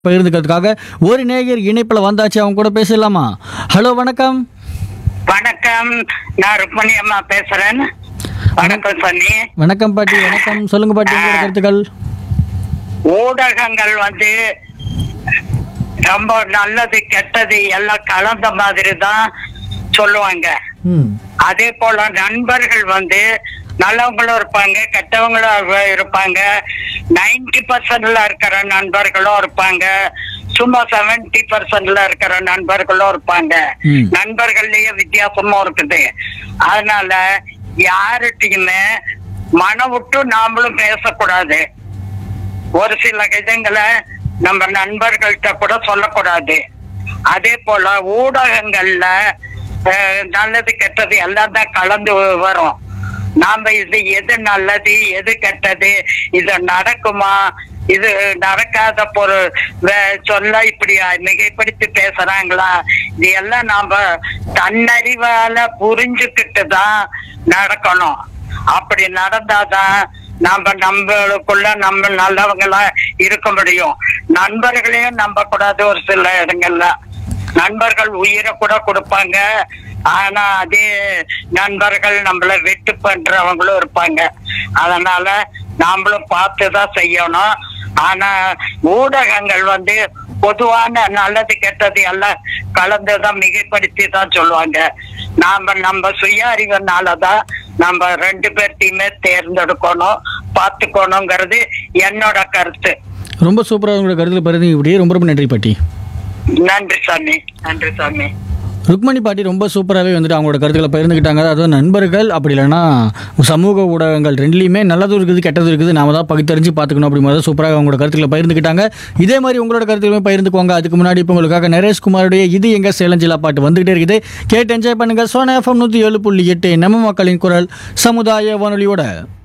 பகிர்ந்துக்கிறதுக்காக ஒரு நேயர் இணைப்பில் வந்தாச்சு அவங்க கூட பேசலாமா ஹலோ வணக்கம் வணக்கம் நான் ருக்மணி அம்மா பேசுறேன் வணக்கம் சன்னி வணக்கம் பாட்டி வணக்கம் சொல்லுங்க பாட்டி உங்களோட கருத்துக்கள் ஊடகங்கள் வந்து ரொம்ப நல்லது கெட்டது எல்லாம் கலந்த மாதிரி தான் சொல்லுவாங்க ம் அதே போல நண்பர்கள் வந்து நல்லவங்களும் இருப்பாங்க கெட்டவங்களும் இருப்பாங்க நைன்டி பர்சன்ட்ல இருக்கிற நண்பர்களும் இருப்பாங்க சும்மா செவன்டி பர்சன்ட்ல இருக்கிற நண்பர்களும் இருப்பாங்க ம். நண்பர்கள்லயே வித்தியாசமும் இருக்குது அதனால யார்கிட்டயுமே மனம் விட்டு நாமளும் பேசக்கூடாது ஒரு சில இதங்களை நம்ம நண்பர்கள்ட்ட கூட சொல்லக்கூடாது அதே போல ஊடகங்கள்ல அஹ், நல்லது கெட்டது எல்லாம் தான் கலந்து வரும் நாம இது எது நல்லது எது கெட்டது இது நடக்குமா இது நடக்காத பொருள் வே- சொல்ல இப்படி மிகைப்படுத்தி பேசுறாங்களா இது எல்லாம் நாம தன்னறிவால புரிஞ்சுக்கிட்டு தான் நடக்கணும் அப்படி நடந்தாதான் நம்ம நம்மளுக்குள்ள நம்ம நல்லவங்களா இருக்க முடியும் நண்பர்களையும் நம்ப கூடாது ஒரு சில இடங்கள்ல நண்பர்கள் உயிரை கூட கொடுப்பாங்க ஆனா அதே நண்பர்கள் நம்மள வெட்டு பண்றவங்களும் இருப்பாங்க அதனால நாமளும் பார்த்து தான் செய்யணும் ஆனா ஊடகங்கள் வந்து பொதுவான நல்லது கெட்டது எல்லாம் கலந்துதான் மிகைப்படுத்தி தான் சொல்லுவாங்க நாம நம்ம சுய அறிவுனாலதான் நம்ம ரெண்டு பேர்த்தையுமே தேர்ந்தெடுக்கணும் பார்த்துக்கணுங்கிறது என்னோட கருத்து ரொம்ப சூப்பராக உங்களோட கருத்தில் பகிர்ந்து இப்படி ரொம்ப ரொம்ப நன்றி பாட்டி நன்றி சாமி நன்றி சாமி ருக்மணி பாட்டி ரொம்ப சூப்பராகவே வந்துட்டு அவங்களோட கருத்துக்களை பகிர்ந்துக்கிட்டாங்க அதாவது நண்பர்கள் அப்படி இல்லைன்னா சமூக ஊடகங்கள் ரெண்டுலேயுமே நல்லதும் இருக்குது கெட்டதும் இருக்குது நாம தான் பகுத்தறிஞ்சு பார்த்துக்கணும் அப்படிங்கிறத சூப்பராக அவங்களோட கருத்துக்களை பகிர்ந்துக்கிட்டாங்க இதே மாதிரி உங்களோட கருத்துக்களுமே பகிர்ந்துக்குவாங்க அதுக்கு முன்னாடி இப்போ உங்களுக்காக நரேஷ்குமாருடைய இது எங்க சேலஞ்சிலா பாட்டு வந்துகிட்டே இருக்குது கேட்டு என்ஜாய் பண்ணுங்க சோனா எஃப்எம் நூற்றி ஏழு புள்ளி எட்டு நம்ம மக்களின் குரல் சமுதாய வானொலியோட